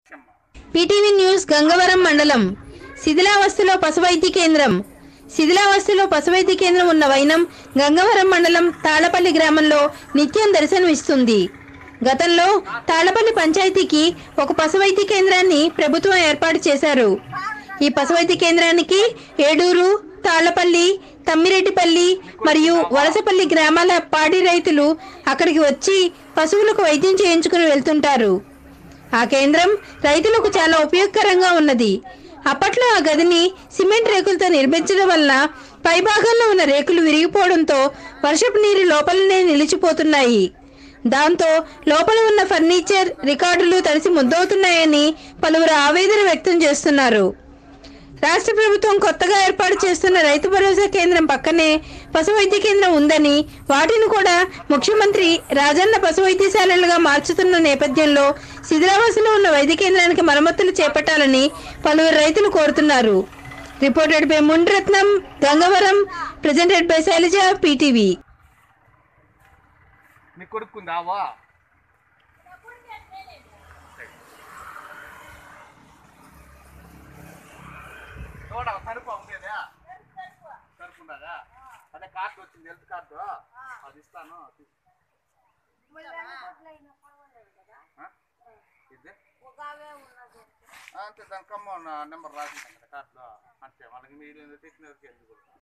చెమ్మా PTV news Gangavaram మండలం శిథిలావస్థలో పశువైద్య కేంద్రం శిథిలావస్థలో పశువైద్య కేంద్రం ఉన్న వైనం గంగవరం మండలం తాళపల్లి గ్రామంలో నిత్యం దర్శనమిస్తుంది గతంలో తాళపల్లి పంచాయతీకి ఒక పశువైద్య కేంద్రాన్ని ప్రభుత్వం ఏర్పాటు చేశారు ఈ పశువైద్య కేంద్రానికి ఏడూరు తాళ్లపల్లి తమ్మిరెడ్డిపల్లి మరియు వలసపల్లి గ్రామాల పాడి రైతులు అక్కడికి వచ్చి పశువులకు వైద్యం చేయించుకుని వెళ్తుంటారు ఆ కేంద్రం రైతులకు చాలా ఉపయోగకరంగా ఉన్నది అప్పట్లో ఆ గదిని సిమెంట్ రేకులతో నిర్మించడం వల్ల పైభాగంలో ఉన్న రేకులు విరిగిపోవడంతో వర్షపు నీరు లోపలనే నిలిచిపోతున్నాయి దాంతో లోపల ఉన్న ఫర్నిచర్ రికార్డులు తడిసి ముద్దవుతున్నాయని పలువురు ఆవేదన వ్యక్తం చేస్తున్నారు రాష్ట్ర ప్రభుత్వం కొత్తగా ఏర్పాటు చేస్తున్న రైతు భరోసా కేంద్రం పక్కనే పశు వైద్య కేంద్రం ఉందని వాటిని కూడా ముఖ్యమంత్రి రాజన్న పశు వైద్యశాలలుగా మార్చుతున్న నేపథ్యంలో శిథిలావాసలో ఉన్న వైద్య కేంద్రానికి మరమ్మతులు చేపట్టాలని పలువురు రైతులు కోరుతున్నారు reported by Mundratnam Gangavaram presented by Sailaja PTV నీ కొడుకుందావా చూడ సరుపు ఉండేదా సరుపు ఉన్నదా అదే కార్డు వచ్చింది హెల్త్ కార్డు అది ఇస్తాను తీసుకో. ఆ? ఇదే ఆ, అంతే దాని కమ్మ నెంబర్ రాసింది కదా కార్డులో అంతే మనకి మీరు తెచ్చినది ఎందుకు